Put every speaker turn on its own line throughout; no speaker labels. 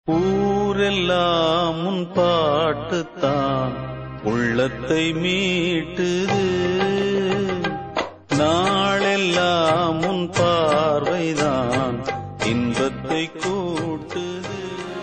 ஊரெல்லாம் உன் பாட்டுத்தான் உள்ளத்தை மீட்டுது நாளெல்லாம் உன் பார்வைதான் இன்பத்தை கூட்டுது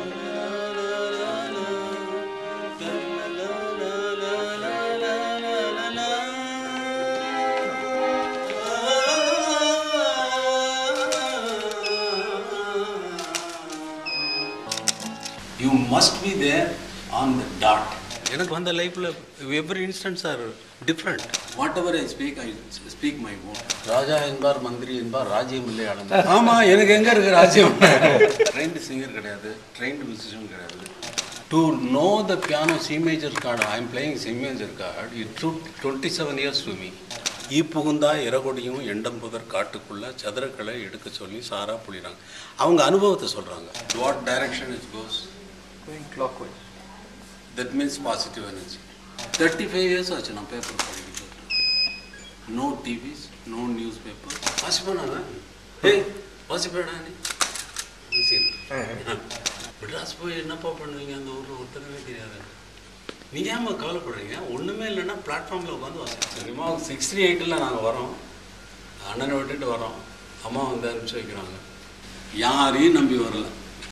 You must be there on the dot. எனக்கு வந்த லைஃப்பில் every instance are different whatever I speak I speak my own ராஜா என்பார் மந்திரி என்பார் ராஜ்யம் இல்லை ஆனந்த் ஆமாம் எனக்கு எங்கே இருக்கு ராஜ்யம் ட்ரெயின்டு சிங்கர் கிடையாது ட்ரெயின்டு மியூசிஷியன் கிடையாது to know the piano C major chord I am playing C major chord it took twenty seven years to me ஈ புகுந்தா இறகொடியும் எண்டம் புதர் காட்டுக்குள்ள சதுரக்களை எடுக்க சொல்லி சாரா புளிறாங்க அவங்க அனுபவத்தை சொல்கிறாங்க what direction it goes
Going clockwise.
That means positive energy thirty five years ஆச்சு நான் பேப்பர் படிக்கிட்டு no TVs no newspaper வாசிப்பேனா ஏய் வாசிப்பேடா நீ சரி மெட்ராஸ் போய் என்னப்பா பண்ணுவீங்க அந்த ஊரில் ஒருத்தரவே தெரியாது நீங்க ஏமா கவலைப்படுறீங்க ஒன்றுமே இல்லைன்னா பிளாட்ஃபார்மில் உட்காந்து வாசிப்போம் சரிமா சிக்ஸ்டி எயிட்டில் நாங்கள் வரோம் அண்ணனை விட்டுட்டு வரோம் அம்மா வந்து அனுப்பிச்சு வைக்கிறாங்க யாரையும் நம்பி வரல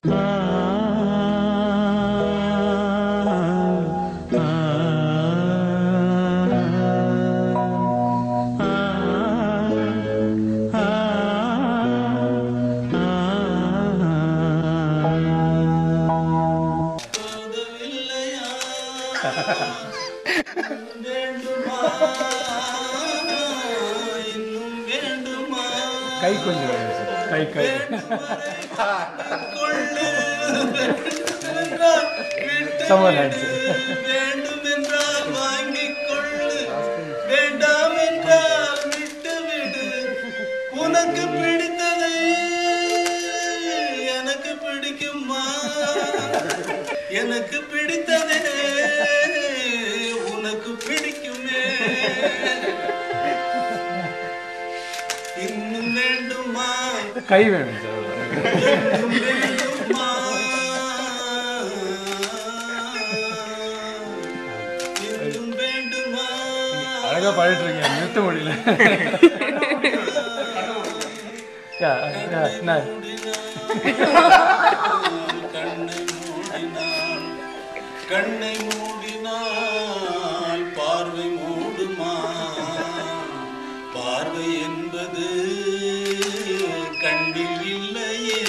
கை கொஞ்சம் வேணும் சார் கை கை Someone had said.
வேண்டும் என்றால் வாங்கிக் கொள்ளு வேண்டாம் என்றால் விட்டு விடு உனக்கு பிடித்ததை எனக்கு பிடிக்குமா எனக்கு பிடித்ததே உனக்கு பிடிக்குமே இன்னும் வேண்டுமா
கை வேணும் சார்
இன்னும் வேண்டுமா இன்னும் வேண்டுமா
அழகா பாடிட்டு இருக்கீங்க நிறுத்த முடியல யா யா நான்
கண்ணை மூடினாள் கண்ணை மூடினால் பார்வை மூடுமா பார்வை என்பது கண்ணில் இல்லையே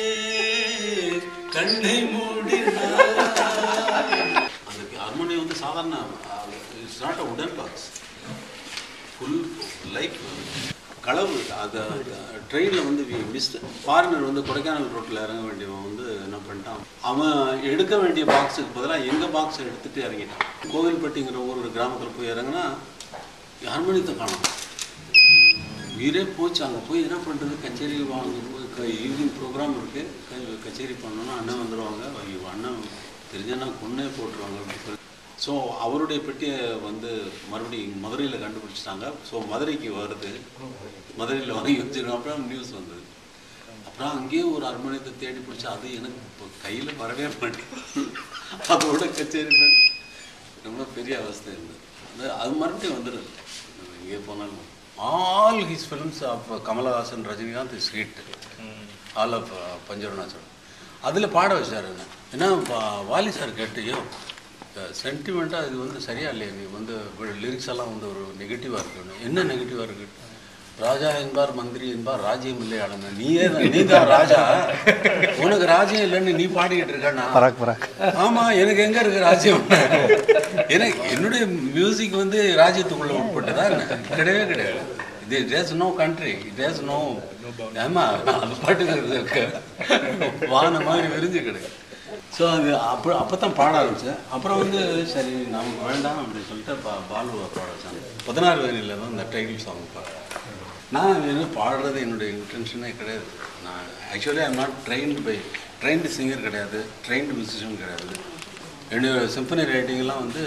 கண்ணை மூடினாள் அந்த ஹார்மோனி வந்து சாதாரண இட்ஸ் நாட் அ உடன் பாக்ஸ் ஃபுல் லைஃப் களவு அதை ட்ரெயினில் வந்து மிஸ்ட் ஃபாரினர் வந்து கொடைக்கானல் ரோட்டில் இறங்க வேண்டியவன் வந்து என்ன பண்ணிட்டான் அவன் எடுக்க வேண்டிய பாக்ஸுக்கு பதிலாக எங்கள் பாக்ஸை எடுத்துகிட்டு இறங்கிட்டான் கோவில்பட்டிங்கிற ஒரு கிராமத்தில் போய் இறங்குனா ஹார்மோனியத்தை காணும் உயிரே போச்சு அங்கே போய் என்ன பண்ணுறது கச்சேரி வாங்க ஈவினிங் ப்ரோக்ராம் இருக்குது கச்சேரி பண்ணோன்னா அண்ணன் வந்துடுவாங்க ஐயோ அண்ணன் தெரிஞ்சனா கொன்னே போட்டுருவாங்க அப்படின்னு சொல்லி ஸோ அவருடைய பெட்டியை வந்து மறுபடியும் மதுரையில் கண்டுபிடிச்சிட்டாங்க ஸோ மதுரைக்கு வருது மதுரையில் வாங்கி வச்சிருக்கோம் அப்புறம் நியூஸ் வந்தது அப்புறம் அங்கேயே ஒரு அர்மணியத்தை தேடி பிடிச்சி அது எனக்கு இப்போ கையில் வரவே மாட்டேன் அதோட கச்சேரி பண்ணி ரொம்ப பெரிய அவஸ்தை இருந்தது அது அது மறுபடியும் வந்துடுது எங்கே போனாலும் all his films of Kamalahasan Rajinikanth is hit all of Panchavaranachalam அதில் பாட வச்சார் என்ன ஏன்னா வா- வாலி சார் கேட்டியோ சென்டிமெண்ட்டாக இது வந்து சரியா இல்லையா நீ வந்து லிரிக்ஸ் எல்லாம் வந்து ஒரு நெகட்டிவாக இருக்குன்னு என்ன நெகட்டிவாக இருக்கு ராஜா என்பார் மந்திரி என்பார் ராஜ்யம் இல்லை ஆளுநர் நீயே தான் நீ தான் ராஜா உனக்கு ராஜ்யம் இல்லைன்னு நீ பாடிக்கிட்டு இருக்கா
பராக் பராக்
ஆமா எனக்கு எங்க இருக்கு ராஜ்யம் எனக்கு என்னுடைய மியூசிக் வந்து ராஜ்யத்துக்குள்ள உட்பட்டதா என்ன? கிடையவே கிடையாது இது days no country days no ஆமா அது பாட்டுக்கு இருக்கு. வான மாதிரி விரிஞ்சு கிடக்கு ஸோ அது அப்போ அப்போ தான் பாட ஆரம்பித்தேன் அப்புறம் வந்து சரி நம்ம வேண்டாம் அப்படின்னு சொல்லிட்டு பா பாலுவை பாட வச்சாங்க பதினாறு வயதில் தான் இந்த டைட்டில் சாங் பாட நான் என்ன பாடுறது என்னுடைய இன்டென்ஷனே கிடையாது நான் actually I'm not trained by trained singer கிடையாது ட்ரெயின்டு மியூசிஷியன் கிடையாது என்னுடைய சிம்பனி ரைட்டிங்லாம் வந்து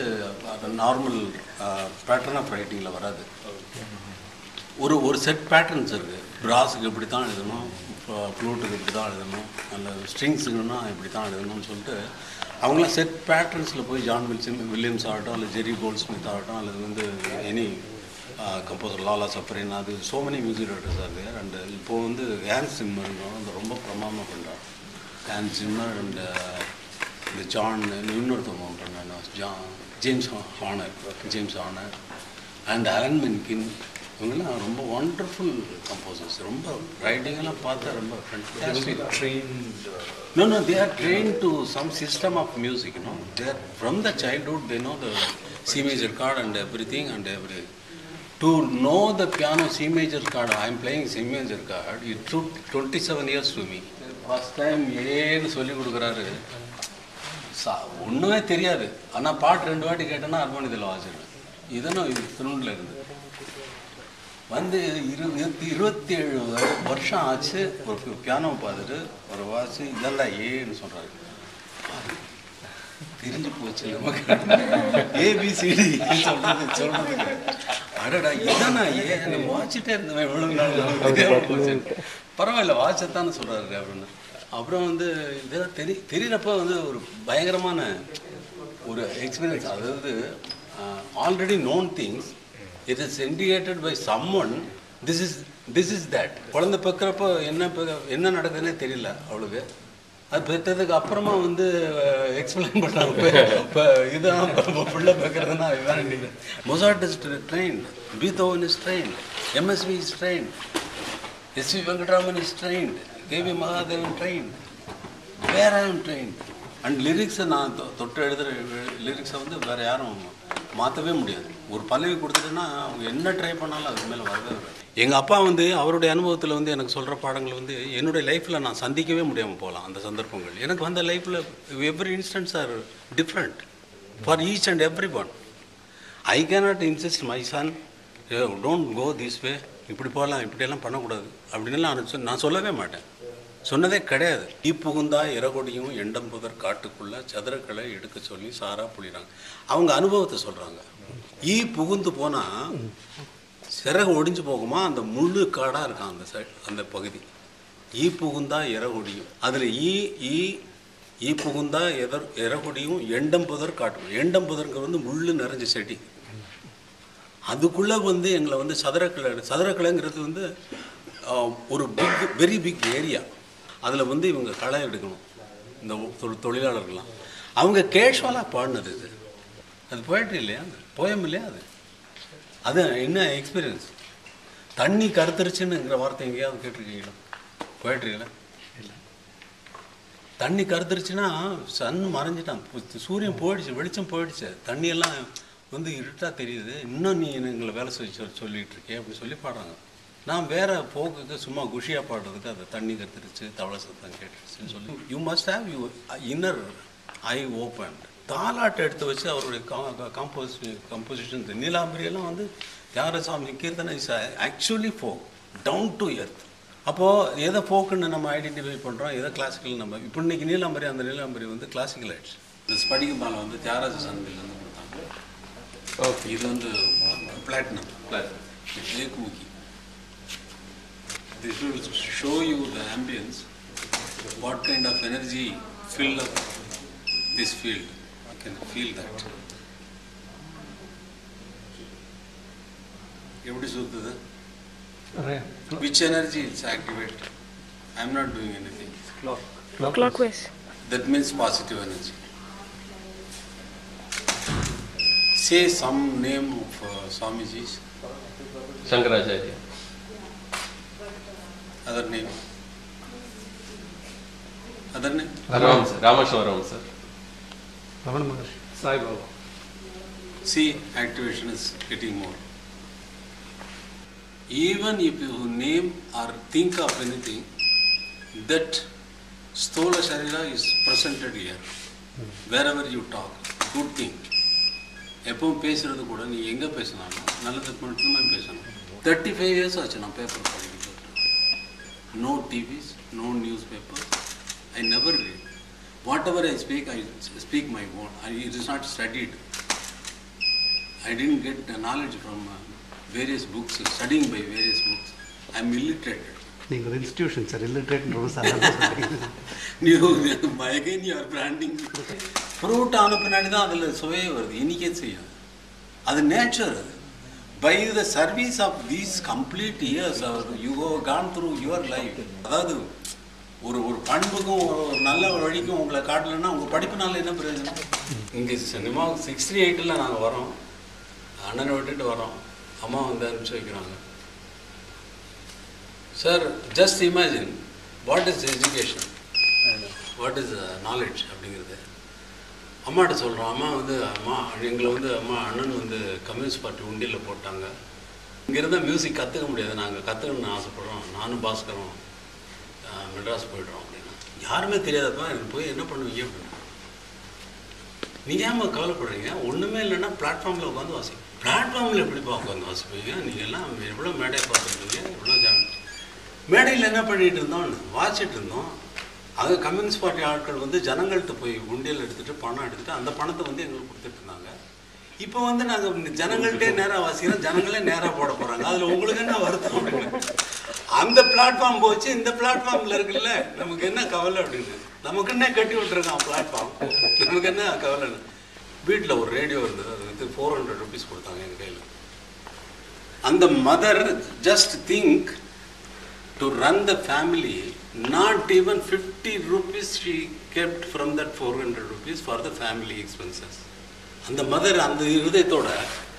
நார்மல் பேட்டர்ன் ஆஃப் ரைட்டிங்கில் வராது ஒரு ஒரு செட் பேட்டர்ன்ஸ் இருக்குது பிராஸுக்கு இப்படி தான் எழுதணும் ஃப்ளூட்டுக்கு இப்படி தான் எழுதணும் நல்ல ஸ்ட்ரிங்ஸுக்குன்னா இப்படி தான் எழுதணும்னு சொல்லிட்டு அவங்களாம் செட் பேட்டர்ன்ஸில் போய் ஜான் வில்சன் வில்லியம்ஸ் ஆகட்டும் அல்லது ஜெரி கோல்ட் ஸ்மித் ஆகட்டும் அல்லது வந்து எனி கம்போசர் லாலா சப்ரின் அது so many music directors are there and இப்போ வந்து ஹேன் சிம்மர் வந்து ரொம்ப பிரமாதமாக பண்ணுறான் ஹேன் சிம்மர் அண்ட் இந்த ஜான் இன்னொருத்தவங்க பண்ணுறாங்க John James Horner James Horner and Alan Menken இவங்கெல்லாம் ரொம்ப ஒண்டர்ஃபுல் கம்போசர்ஸ் ரொம்ப ரைட்டிங்கெல்லாம் பார்த்தா ரொம்ப fantastic No, no, they are trained to some system of music, you know. They are, from the childhood, they know the C major chord and everything and everything. To know the piano C major chord, I am playing C major chord, it took 27 years to me. First time ஏன்னு சொல்லி கொடுக்குறாரு சா ஒன்றுமே தெரியாது ஆனால் பாட்டு ரெண்டு வாட்டி கேட்டேன்னா ஹார்மோனியத்தில் வாசிடுவேன் இதனும் இது திருநூலில் இருந்து வந்து இரு இருபத்தி ஏழு வருஷம் ஆச்சு ஒரு பியானோ பார்த்துட்டு ஒரு வாசி இதெல்லாம் ஏன்னு சொல்கிறாரு தெரிஞ்சு போச்சு நமக்கு ஏபிசிடி சொல்றது சொல்றதுக்கு அடடா இதானா ஏ நம்ம வாச்சிட்டே இருந்தவன் எவ்வளவு நாள் நமக்கு தெரியாம போச்சு பரவாயில்ல வாட்சத்தானே சொல்றாரு அப்படின்னு அப்புறம் வந்து இதெல்லாம் தெரி தெரியறப்ப வந்து ஒரு பயங்கரமான ஒரு எக்ஸ்பீரியன்ஸ் அதாவது already known things it is indicated by someone this is this is that குழந்தை பிறக்கிறப்போ என்ன பிற- என்ன நடக்குதுன்னே தெரியல அவளுக்கு அது பெற்றதுக்கு அப்புறமா வந்து எக்ஸ்பிளைன் பண்ணாங்க இப்போ இதுதான் இப்ப பிள்ளை பிறக்கிறதுனா இதுதான் Mozart is train Beethoven is train MSV is train SV Venkatraman is trained KV Mahadevan train வேற ஐம் ட்ரெயின் அண்ட் லிரிக்ஸை நான் தொ- தொட்டு எழுதுகிற லிரிக்ஸை வந்து வேற யாரும் மாற்றவே முடியாது ஒரு பல்லவி கொடுத்துட்டுன்னா அவங்க என்ன ட்ரை பண்ணாலும் அதுக்கு மேலே வரவே வராது எங்கள் அப்பா வந்து அவருடைய அனுபவத்தில் வந்து எனக்கு சொல்கிற பாடங்கள் வந்து என்னுடைய லைஃப்பில் நான் சந்திக்கவே முடியாமல் போகலாம் அந்த சந்தர்ப்பங்கள் எனக்கு வந்த லைஃப்பில் every instance are different for each and every one I cannot insist my son don't go this way இப்படி போகலாம் இப்படியெல்லாம் பண்ணக்கூடாது அப்படின்னுலாம் நான் சொல்- நான் சொல்லவே மாட்டேன் சொன்னதே கிடையாது ஈ புகுந்தா இறகொடியும் எண்டம் புதர் காட்டுக்குள்ள சதுரக்களை எடுக்க சொல்லி சாரா புளிறாங்க அவங்க அனுபவத்தை சொல்கிறாங்க ஈ புகுந்து போனால் சிறகு ஒடிஞ்சு போகுமா அந்த முள்ளு காடாக இருக்கான் அந்த சைடு அந்த பகுதி ஈ புகுந்தா இறகொடியும் அதில் ஈ ஈ ஈ புகுந்தா எதர் இறகொடியும் எண்டம் புதர் காட்டும் எண்டம் புதர்ங்கிறது வந்து முள்ளு நிறைஞ்ச செடி அதுக்குள்ளே வந்து எங்களை வந்து சதுரக்கிளை சதுரக்கிளைங்கிறது வந்து ஆஹ், ஒரு பிக் வெரி பிக் ஏரியா அதில் வந்து இவங்க களை எடுக்கணும் இந்த தொ- தொழிலாளர்கள்லாம் அவங்க கேஷுவலாக பாடினது இது அது போயிட்டு இல்லையா போயம் இல்லையா அது அது என்ன எக்ஸ்பீரியன்ஸ் தண்ணி கருத்துருச்சுன்னுங்கிற வார்த்தை எங்கேயாவது கேட்டிருக்கீங்களா போயிட்டுருக்கீங்களா தண்ணி கருத்துருச்சுன்னா சன் மறைஞ்சிட்டான் பு- சூரியன் போயிடுச்சு வெளிச்சம் போயிடுச்சு தண்ணியெல்லாம் வந்து இருட்டாக தெரியுது இன்னும் நீ எங்களை வேலை சொல்லி சொல் சொல்லிட்டு இருக்கே அப்படி சொல்லி பாடுறாங்க நான் வேற போக்குக்கு சும்மா குஷியாக பாடுறதுக்கு அது தண்ணி கருத்துருச்சு தவளை சத்தம் கேட்டுருச்சுன்னு சொல்லி you must have you inner I open தாலாட்டை எடுத்து வச்சு அவருடைய காம்போஸ் கம்போசிஷன் நீலாம்பரியெல்லாம் வந்து தியாகராசாமி கீர்த்தனை is actually folk down to earth அப்போது எதை ஃபோக்குன்னு நம்ம ஐடென்டிஃபை பண்ணுறோம் எதை கிளாசிக்கல் நம்ம இப்போ இன்னைக்கு நீலாம்பரி அந்த நீலாம்பரி வந்து கிளாசிக்கல் ஆயிடுச்சு இந்த ஸ்படிக பாலை வந்து தியாகராஜ சந்திலேருந்து கொடுத்தாங்க ஓகே இது வந்து பிளாட்டினம் ஏகுமுகி this will show you the ambience, what kind of energy fill up this field. You can feel that. எப்படி சுத்துது which energy is activated i am not doing anything
Clockwise.
that means positive energy say some name of uh, swamiji's
Shankaracharya.
other name other name
Ram, sir. Rameshwaram, sir.
Ramana மகர்ஷி Saibaba
See, activation is getting more. Even if you name or think of anything, that Stola Sharira is presented here. Wherever you talk, good thing. எப்பவும் பேசுறது கூட நீ எங்கே பேசினாலும் நல்லது மட்டுமே பேசணும் தேர்ட்டி ஃபைவ் இயர்ஸ் ஆச்சு நான் பேப்பர் படிக்கிறது no TVs no newspaper I never read whatever I speak I speak my own I it is not studied I didn't get the knowledge from uh, various books, studying by various books. I am illiterated
நீங்கள் ஒரு institution sir illiterate ரொம்ப சாதாரண சொல்றீங்க.
New again you are branding fruit ஆன பின்னாடி தான் அதில் சுவையே வருது இனிக்கே செய்யும் அது நேச்சர் அது by the service of these complete years our you gone through your life அதாவது ஒரு ஒரு பண்புக்கும் ஒரு நல்ல வழிக்கும் உங்களை காட்டலைன்னா உங்கள் படிப்புனால என்ன பிரயோஜனம் இங்கே சினிமா சிக்ஸ்டி எயிட்டில் நாங்கள் வரோம் அண்ணனை விட்டுட்டு வரோம் அம்மா வந்து அனுப்பிச்சு வைக்கிறாங்க sir just imagine what is education what is knowledge அப்படிங்கிறது அம்மாட்ட சொல்கிறோம் அம்மா வந்து அம்மா எங்களை வந்து அம்மா அண்ணன் வந்து கம்யூனிஸ்ட் பார்ட்டி உண்டியில் போட்டாங்க இங்கே இருந்தால் மியூசிக் கற்றுக்க முடியாது நாங்கள் கற்றுக்கணும்னு ஆசைப்படுறோம் நானும் பாஸ்கரும் அஹ், மெட்ராஸ் போய்ட்றோம் அப்படின்னா யாருமே தெரியாதப்பா எனக்கு போய் என்ன பண்ணுவீங்க அப்படின்னு நீங்கள் ஏமா கவலைப்படுறீங்க ஒன்றுமே இல்லைன்னா பிளாட்ஃபார்மில் உட்காந்து வாசிங்க பிளாட்ஃபார்மில் எப்படிப்பா உட்காந்து வாசிப்பீங்க நீங்கள் எல்லாம் எவ்வளோ மேடையை பார்த்துருக்கீங்க எவ்வளோ ஜான் மேடையில் என்ன பண்ணிட்டு இருந்தோம் வாசிட்டு இருந்தோம் அது கம்யூனிஸ்ட் பார்ட்டி ஆட்கள் வந்து ஜனங்கள்கிட்ட போய் உண்டியல் எடுத்துட்டு பணம் எடுத்துட்டு அந்த பணத்தை வந்து எங்களுக்கு கொடுத்துட்டு இருந்தாங்க இப்போ வந்து நாங்கள் ஜனங்கள்ட்டே நேராக வாசிக்கிறோம் ஜனங்களே நேராக போட போகிறாங்க அதில் உங்களுக்கு என்ன வருத்தம் அப்படின்னு அந்த பிளாட்ஃபார்ம் போச்சு இந்த பிளாட்ஃபார்மில் இருக்குல்ல நமக்கு என்ன கவலை அப்படின்னு நமக்கு என்ன கட்டி விட்டுருக்கான் பிளாட்ஃபார்ம் நமக்கு என்ன கவலை வீட்டில் ஒரு ரேடியோ இருந்தது அது வந்து ஃபோர் ஹண்ட்ரட் ருபீஸ் கொடுத்தாங்க எங்கள் கையில் அந்த mother just think to run the family, not even 50 rupees she kept from that 400 rupees for the family expenses. அந்த மதர் அந்த இருதயத்தோட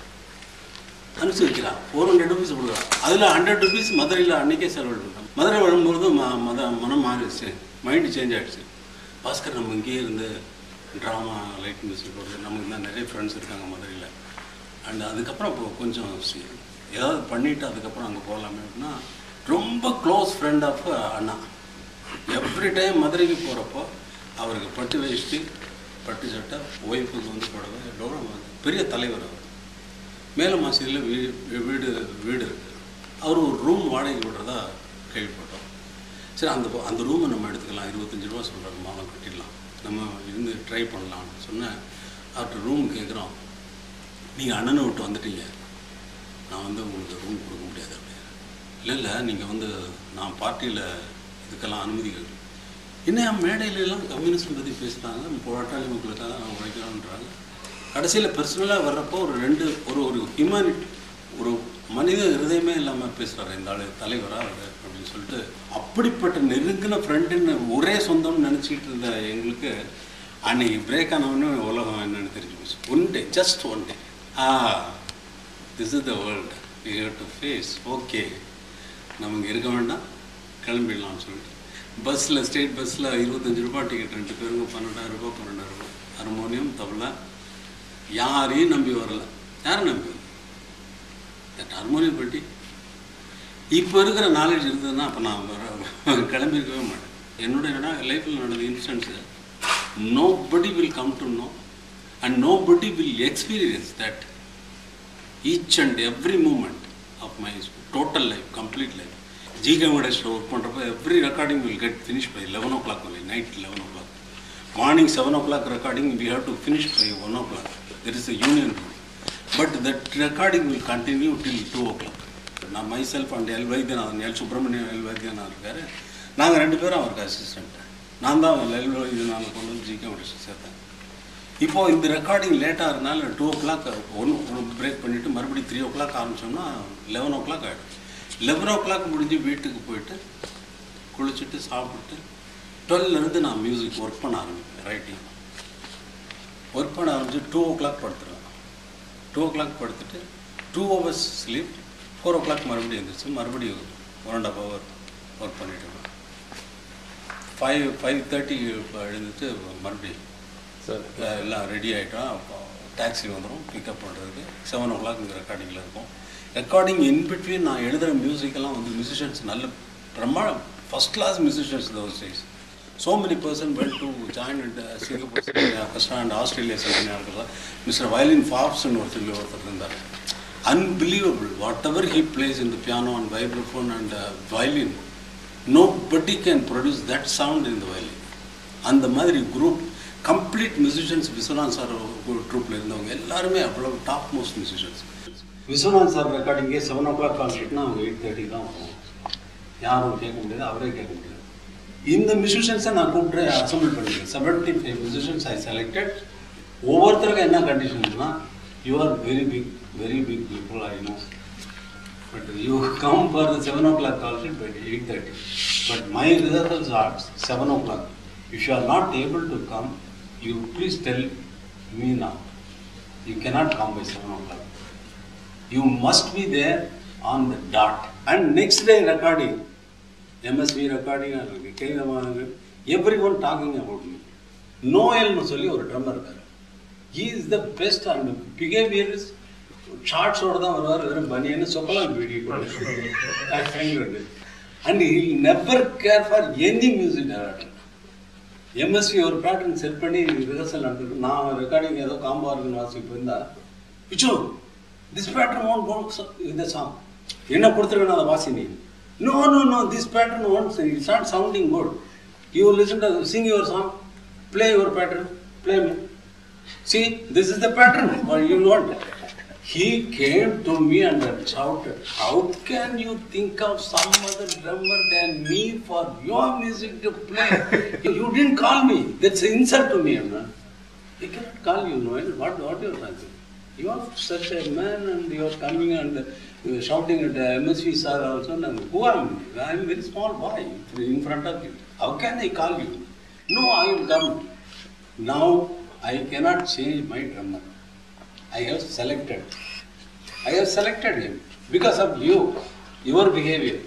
அனுப்பிச்சு வைக்கிறான் ஃபோர் ஹண்ட்ரட் ருபீஸ் கொடுக்குறான் அதில் ஹண்ட்ரட் ருபீஸ் மதுரையில் அன்னைக்கே செலவு பண்ணுறான் மதுரை வரும்போது ம மத மனம் மாறிடுச்சு மைண்டு சேஞ்ச் ஆகிடுச்சு பாஸ்கர் நம்ம இங்கேயே இருந்து ட்ராமா லைட் மியூசிக் போடுறது நமக்கு தான் நிறைய ஃப்ரெண்ட்ஸ் இருக்காங்க மதுரையில் அண்ட் அதுக்கப்புறம் இப்போ கொஞ்சம் சி- ஏதாவது பண்ணிவிட்டு அதுக்கப்புறம் அங்கே போகலாமே அப்படின்னா ரொம்ப close friend of Anna every time மதுரைக்கு போகிறப்போ அவருக்கு பட்டு வேஷ்டி பட்டு சட்டை ஒய்ஃபுக்கு வந்து புடவை எவ்வளோ பெரிய தலைவர் அவர் மேல மாசியில் வீ வீடு வீடு இருக்குது அவர் ஒரு ரூம் வாடகை விடுறதா கேள்விப்பட்டோம் சரி அந்த அந்த ரூமை நம்ம எடுத்துக்கலாம் இருபத்தஞ்சி ரூபா சொல்கிறாங்க மாதம் கட்டிடலாம் நம்ம இருந்து ட்ரை பண்ணலாம்னு சொன்னேன் அவர்கிட்ட ரூம் கேட்குறோம் நீங்கள் அண்ணனை விட்டு வந்துட்டீங்க நான் வந்து உங்களுக்கு ரூம் கொடுக்க முடியாது அப்படின்னு இல்லை இல்லை நீங்கள் வந்து நான் பார்ட்டியில் இதுக்கெல்லாம் அனுமதி கேட்குறேன் என்ன மேடையில எல்லாம் கம்யூனிஸ்ட் பற்றி பேசுகிறாங்க போராட்டாளி மக்களுக்காக நான் உழைக்கிறோன்றாங்க கடைசியில் பர்சனலாக வர்றப்போ ஒரு ரெண்டு ஒரு ஒரு ஹியூமனிட்டி ஒரு மனித ஹிருதயமே இல்லாமல் பேசுகிறாரு இந்த ஆளு தலைவராக அவர் அப்படின்னு சொல்லிட்டு அப்படிப்பட்ட நெருங்கின ஃப்ரெண்டுன்னு ஒரே சொந்தம்னு நினச்சிக்கிட்டு இருந்த எங்களுக்கு அன்னைக்கு பிரேக் ஆனவொன்னே உலகம் என்னன்னு தெரிஞ்சு போச்சு one day just one day ah this is the world you have to face okay நமக்கு இருக்க வேண்டாம் கிளம்பிடலாம்னு சொல்லிட்டு பஸ்ஸில் ஸ்டேட் பஸ்ஸில் இருபத்தஞ்சி ரூபாய் டிக்கெட் ரெண்டு பேருங்க பன்னெண்டாயிரம் ரூபாய் பன்னெண்டாயிரம் ரூபாய் ஹார்மோனியம் தபலா யாரையும் நம்பி வரல யாரை நம்பி தட் ஹார்மோனியம் பெட்டி இப்போ இருக்கிற நாலேஜ் இருந்ததுன்னா அப்போ நான் வர- கிளம்பியிருக்கவே மாட்டேன் என்னுடைய லைஃப்பில் நடந்த incidents nobody will come to know and nobody will experience that each and every moment of my total life complete life G Venkatesh work பண்ணுறப்ப every recording will get finish by eleven o'clock only night eleven o'clock morning seven o'clock recording we have to finish by one o'clock there is a union rule but that recording will continue till two o'clock நான் myself and L Vaidyanathan L Subramaniam L Vaidyanathan இருக்காரு நாங்கள் ரெண்டு பேரும் அவருக்கு assistant நான் தான் L Vaidyanathan கொண்டு வந்து ஜி வெங்கடேஷ் சேர்த்தேன் இப்போ இந்த ரெக்கார்டிங் லேட்டாக இருந்தாலும் two o'clock one break பண்ணிவிட்டு மறுபடியும் த்ரீ ஓ கிளாக் ஆரம்பிச்சோம்னா லெவன் ஓ கிளாக் ஆகிடும் லெவன் ஓ கிளாக் முடிஞ்சு வீட்டுக்கு போயிட்டு குளிச்சுட்டு சாப்பிட்டு 12 ல இருந்து நான் மியூசிக் ஒர்க் பண்ண ஆரம்பிப்பேன் ரைட்டிங் ஒர்க் பண்ண ஆரம்பிச்சு டூ ஓ கிளாக் படுத்துருவேன் டூ ஓ கிளாக் படுத்துட்டு two hours sleep four o'clock மறுபடியும் எழுந்திரிச்சு மறுபடியும் one and half hour work பண்ணிட்டு ஃபைவ் ஃபைவ் தேர்ட்டி எழுந்துட்டு மறுபடியும்
சார்
அஹ் எல்லாம் ரெடி ஆகிட்டோம் டாக்ஸி வந்துடும் பிக்கப் பண்ணுறதுக்கு செவன் ஓ கிளாக் இங்கே ரெக்கார்டிங்கில் இருக்கும் ரெக்கார்டிங் இன் பிட்வீன் நான் எழுதுகிற மியூசிக்கெல்லாம் வந்து மியூசிஷியன்ஸ் நல்ல பிரம்மாண்டம் first class musicians those days so many person well to join and Singapore orchestra and Australia symphony orchestra mister violin ஃபாப்ஸ்ன்னு ஒருத்தர் ஒருத்தர் இருந்தார் unbelievable whatever he plays in the piano and vibraphone and violin nobody can produce that sound in the violin அந்த மாதிரி group complete musicians Viswanath sir ட்ரூப்பில் இருந்தவங்க எல்லாருமே அவ்வளோ top most musicians Viswanath sir ரெக்கார்டிங்கே செவன் ஓ கிளாக் கான்சர்ட்னா அவங்க eight தேர்ட்டிக்கு தான் வரும் யாரும் கேட்க முடியாது அவரே கேட்க முடியாது இந்த மியூசிஷியன்ஸை நான் கூப்பிட்டு அசம்பிள் பண்ணிக்கிறேன் seventy five musicians I selected ஒவ்வொருத்தருக்கும் என்ன கண்டிஷன்ஸ்னா you are very big very big people I know but you come for the seven o'clock call sheet but eight thirty but my results are seven o'clock if you are not able to come you please tell me now you cannot come by 7 o'clock. You must be there on the dot. And next day recording, MSV recording, every one talking about me. நோயல்னு சொல்லி ஒரு drummer இருக்காரு he is the best and behaviour is ஷார்ட்ஸோட தான் வருவார் வெறும் பனியன்னு சொக்கலாம் video and he never care for any music director MSV ஒரு பேட்டர்ன் செட் பண்ணி ரிஹர்சல் நடந்துருக்கு நான் ரெக்கார்டிங் ஏதோ காம்போ இருக்குன்னு வாசிப்பு இருந்தா பிச்சு திஸ் பேட்டர்ன் ஒன் ஒன்ஸ் இந்த சாங் என்ன கொடுத்துருக்கணும் அதை வாசி நீ no no no this pattern once it's not sounding good you listen to Singh your song play your pattern play me See, this is the pattern. What you want? He came to me and shouted, How can you think of some other drummer than me for your music to play? you didn't call me. That's an insult to me, man. He cannot call you, Noel. What, what you are trying You are such a man and you are coming and you are shouting at the MSV sir also. And who am I? I am a very small boy in front of you. How can I call you? No, I will come. Now I cannot change my drummer. I have selected. I have selected him because of you, your behavior.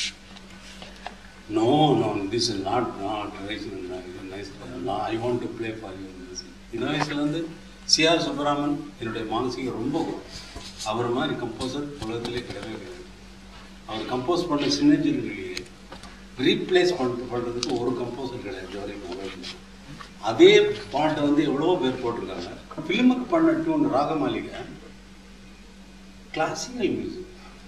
No, no, this is not not nice. nice. No, I want to play for you. சின்ன வயசுலேருந்து CR Subbaraman என்னுடைய மானசீக ரொம்ப அவர் மாதிரி composer உலகத்திலே கிடையவே கிடையாது அவர் compose பண்ண சின்னஜிலேயே ரீப்ளேஸ் பண்ண பண்ணுறதுக்கு ஒரு கம்போசர் கிடையாது இது வரைக்கும் உலகத்தில் அதே பாட்டை வந்து எவ்வளோ பேர் போட்டிருக்காங்க ஃபிலிமுக்கு பண்ண டியூன் ராகமாலிகை classical music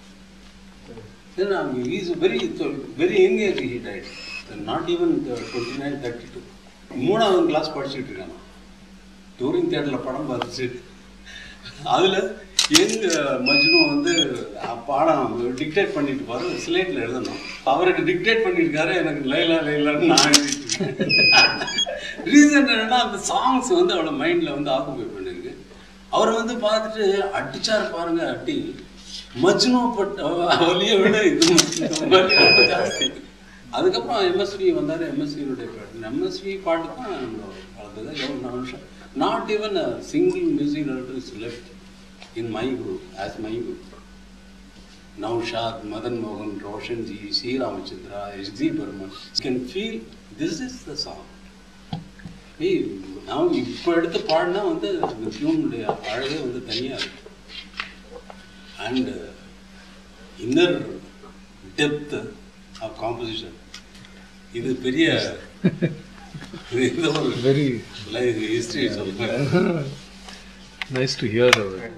is very very young age he died not even twenty nine thirty two மூணாவது கிளாஸ் படிச்சுட்டு இருக்காங்க டூரிங் தேட்டரில் படம் பார்த்துச்சு அதில் எங்க மஜ்னு வந்து பாடம் டிக்டேட் பண்ணிட்டு பாரு ஸ்லேட்டில் எழுதணும் அவருக்கு டிக்டேட் பண்ணியிருக்காரு எனக்கு லைலா லைலான்னு நான் எழுதிட்டு ரீசன் என்னன்னா அந்த சாங்ஸ் வந்து அவளோட மைண்டில் வந்து ஆக்குபை பண்ணிருக்கு அவர் வந்து பார்த்துட்டு அடிச்சார் பாருங்க அடி மஜ்னு பட்ட அவளியை விட இது ரொம்ப ஜாஸ்தி அதுக்கப்புறம் எம்எஸ்வி வந்தார் எம்எஸ்வியுடைய பாட்டு எம்எஸ்வி பாட்டு தான் வளர்ந்தது எவ்வளோ நாலு வருஷம் not even a single music director is left in my group as my group Naushad Madan மோகன் Roshanji C Ramachandra S G Burman can feel this is the song ஏய் நான் இப்போ எடுத்து பாடினா வந்து அந்த டியூனுடைய அழகே வந்து தனியாக இருக்கு and inner depth of composition இது பெரிய இது ஒரு
Very
லைஃப் ஹிஸ்டரி சொல்லுவேன்
nice to hear of it.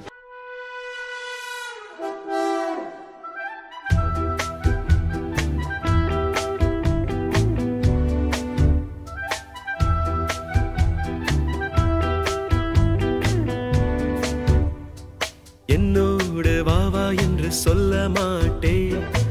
என்னோடு வா வா என்று சொல்ல மாட்டேன்